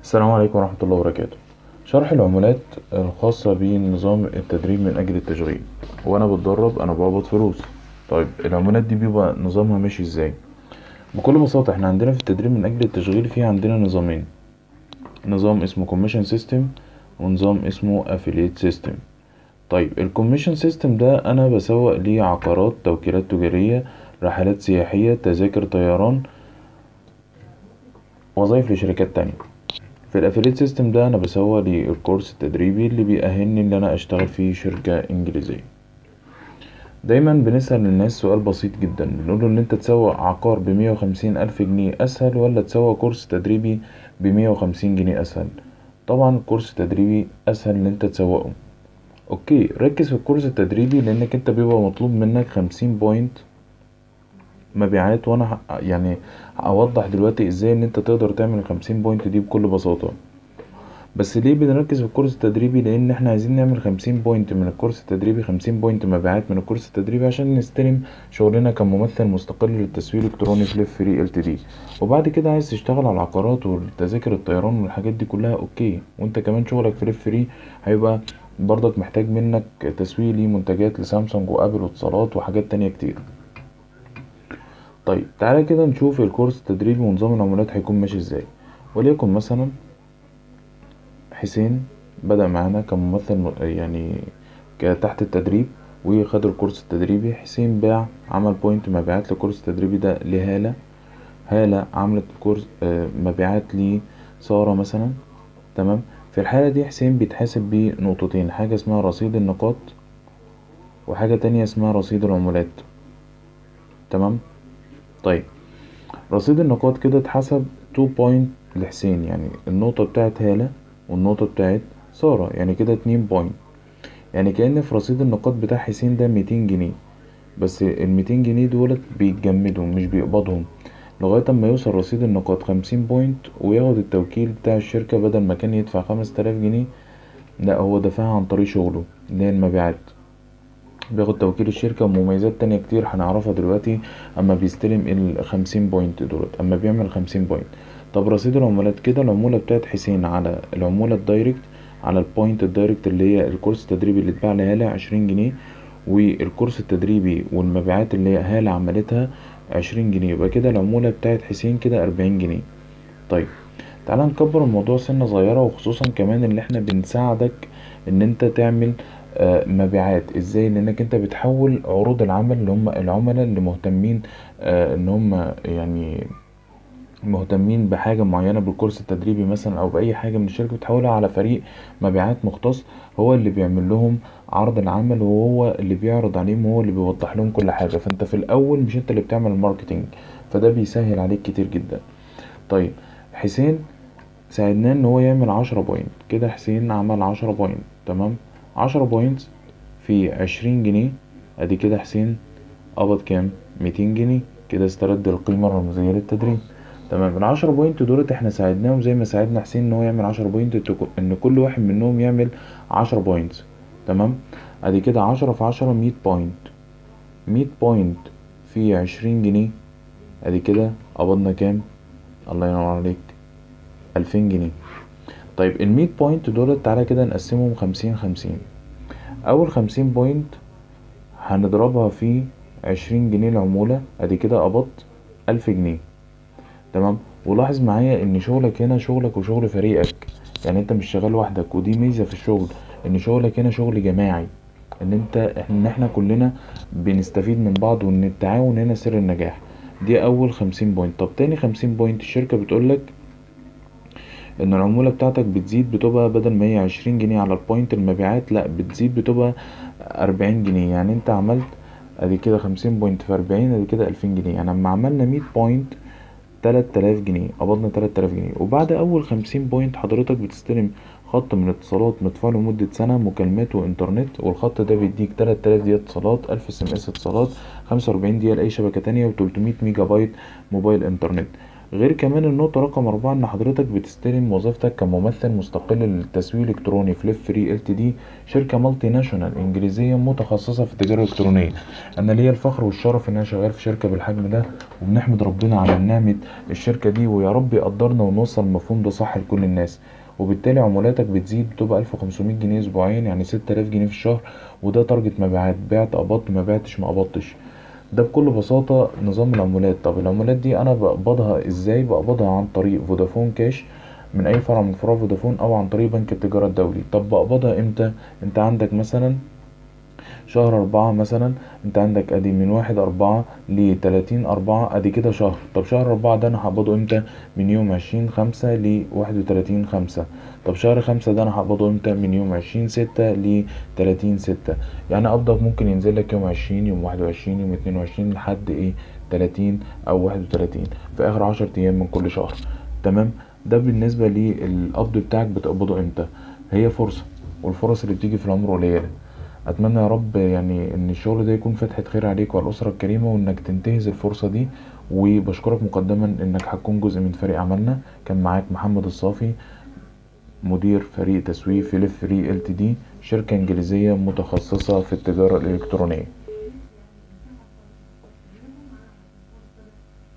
السلام عليكم ورحمة الله وبركاته شرح العمولات الخاصة بنظام التدريب من أجل التشغيل وأنا بتدرب أنا بقبض فلوس طيب العمولات دي بيبقى نظامها ماشي إزاي بكل بساطة احنا عندنا في التدريب من أجل التشغيل في عندنا نظامين نظام اسمه كوميشن سيستم ونظام اسمه افيليت سيستم طيب الكوميشن سيستم ده أنا بسوق ليه عقارات توكيلات تجارية رحلات سياحية تذاكر طيران وظايف لشركات تانية في الافيليت سيستم ده انا بسوق للكورس التدريبي اللي بيأهلني ان انا اشتغل في شركة انجليزية دايما بنسأل الناس سؤال بسيط جدا بنقوله ان انت تسوق عقار بمية وخمسين الف جنيه اسهل ولا تسوق كورس تدريبي بمية وخمسين جنيه اسهل طبعا الكورس التدريبي اسهل ان انت تسوقه اوكي ركز في الكورس التدريبي لانك انت بيبقى مطلوب منك خمسين بوينت مبيعات وانا ه- يعني اوضح دلوقتي ازاي ان انت تقدر تعمل الخمسين بوينت دي بكل بساطة بس ليه بنركز في الكورس التدريبي لان احنا عايزين نعمل خمسين بوينت من الكورس التدريبي خمسين بوينت مبيعات من الكورس التدريبي عشان نستلم شغلنا كممثل مستقل للتسويق الالكتروني في ليف فري ال تي دي وبعد كده عايز تشتغل على العقارات والتذاكر الطيران والحاجات دي كلها اوكي وانت كمان شغلك في ليف فري هيبقى برضك محتاج منك تسويق لمنتجات لسامسونج وابل واتصالات وحاجات تانية كتير طيب تعالى كده نشوف الكورس التدريبي ونظام العمولات هيكون ماشي ازاي وليكن مثلا حسين بدأ معانا كممثل م- يعني ك- تحت التدريب وخد الكورس التدريبي حسين باع عمل بوينت مبيعات للكورس التدريبي ده لهالة هالة عملت كورس آه، مبيعات لسارة مثلا تمام في الحالة دي حسين بيتحاسب بنقطتين حاجة اسمها رصيد النقاط وحاجة تانية اسمها رصيد العمولات تمام طيب رصيد النقاط كده اتحسب 2 بوينت لحسين يعني النقطة بتاعت هالة والنقطة بتاعت سارة يعني كده 2 بوينت يعني كأن في رصيد النقاط بتاع حسين ده 200 جنيه بس ال 200 جنيه دولت بيتجمدوا مش بيقبضهم لغاية اما يوصل رصيد النقاط 50 بوينت وياخد التوكيل بتاع الشركة بدل ما كان يدفع 5000 جنيه لا هو دفعها عن طريق شغله اللي هي المبيعات بياخد توكيل الشركة ومميزات تانية كتير هنعرفها دلوقتي اما بيستلم الخمسين بوينت دولت اما بيعمل خمسين بوينت طب رصيد العمولات كده العمولة بتاعت حسين على العمولة الدايركت على البوينت الدايركت اللي هي الكورس التدريبي اللي اتباع لهالة عشرين جنيه والكورس التدريبي والمبيعات اللي هي هالة عملتها عشرين جنيه يبقى كده العمولة بتاعت حسين كده أربعين جنيه طيب تعالى نكبر الموضوع سنة صغيرة وخصوصا كمان اللي احنا بنساعدك ان انت تعمل آه، مبيعات ازاي لانك انت بتحول عروض العمل اللي هم العملاء اللي مهتمين آه، ان هم يعني مهتمين بحاجة معينة بالكورس التدريبي مثلا أو بأي حاجة من الشركة بتحولها على فريق مبيعات مختص هو اللي بيعمل لهم عرض العمل وهو اللي بيعرض عليهم وهو اللي بيوضح لهم كل حاجة فأنت في الأول مش أنت اللي بتعمل الماركتينج فده بيسهل عليك كتير جدا طيب حسين ساعدناه ان هو يعمل عشرة بوينت كده حسين عمل عشرة بوينت تمام عشرة بوينت في عشرين جنيه ادي كده حسين قبض كام ميتين جنيه كده استرد القيمة الرمزية للتدريب تمام العشرة بوينت دولت احنا ساعدناهم زي ما ساعدنا حسين ان هو يعمل عشرة بوينت تك- ان كل واحد منهم يعمل عشرة بوينت تمام ادي كده عشرة في عشرة مية بوينت مية بوينت في عشرين جنيه ادي كده قبضنا كام الله ينور عليك ألفين جنيه طيب المية بوينت دولت تعالى كده نقسمهم خمسين خمسين أول خمسين بوينت هنضربها في عشرين جنيه العمولة ادي كده قبضت ألف جنيه تمام ولاحظ معايا ان شغلك هنا شغلك وشغل فريقك يعني انت مش شغال وحدك ودي ميزة في الشغل ان شغلك هنا شغل جماعي ان انت ان احنا كلنا بنستفيد من بعض وان التعاون هنا سر النجاح دي اول خمسين بوينت طب تاني خمسين بوينت الشركة بتقولك ان العمولة بتاعتك بتزيد بتبقى بدل ما هي عشرين جنيه على البوينت المبيعات لا بتزيد بتبقى أربعين جنيه يعني انت عملت ادي كده خمسين بوينت في أربعين ادي كده ألفين جنيه يعني اما عملنا مية بوينت تلات آلاف جنيه قبضنا تلات آلاف جنيه وبعد أول خمسين بوينت حضرتك بتستلم خط من اتصالات مدفوع لمدة سنة مكالمات وإنترنت والخط ده بيديك تلات آلاف دقيقة اتصالات ألف اس ام اس اتصالات خمسة وأربعين دقيقة لأي شبكة تانية وتلتمية ميجا بايت موبايل إنترنت غير كمان النقطة رقم أربعة إن حضرتك بتستلم وظيفتك كممثل مستقل للتسويق الإلكتروني في ليف فري ال تي دي شركة مالتي ناشونال إنجليزية متخصصة في التجارة الإلكترونية أنا ليا الفخر والشرف إن أنا شغال في شركة بالحجم ده وبنحمد ربنا على نعمة الشركة دي ويا رب يقدرنا ونوصل المفهوم ده صح لكل الناس وبالتالي عمولاتك بتزيد بتبقى 1500 جنيه أسبوعيا يعني 6000 جنيه في الشهر وده تارجت مبيعات بعت قبضت ما بعتش ما قبضتش ده بكل بساطة نظام العمولات طب العمولات دي أنا بقبضها إزاي بقبضها عن طريق فودافون كاش من أي فرع من فروع فودافون أو عن طريق بنك التجارة الدولي طب بقبضها إمتى أنت عندك مثلا شهر أربعة مثلا انت عندك ادي من واحد أربعة لتلاتين أربعة ادي كده شهر طب شهر أربعة ده انا هقبضه امتى من يوم عشرين خمسة لواحد وتلاتين خمسة طب شهر خمسة ده انا هقبضه امتى من يوم عشرين ستة لتلاتين ستة يعني قبضك ممكن ينزل لك يوم عشرين يوم واحد وعشرين يوم اتنين وعشرين لحد ايه تلاتين او واحد وتلاتين في اخر عشر ايام من كل شهر تمام ده بالنسبة للقبض بتاعك بتقبضه امتى هي فرصة والفرص اللي بتيجي في العمر قليلة اتمنى يا رب يعني ان الشغل ده يكون فتحة خير عليك وعلى الاسرة الكريمة وانك تنتهز الفرصة دي وبشكرك مقدما انك هتكون جزء من فريق عملنا كان معاك محمد الصافي مدير فريق تسويق فيليب فري ال تي دي شركة انجليزية متخصصة في التجارة الالكترونية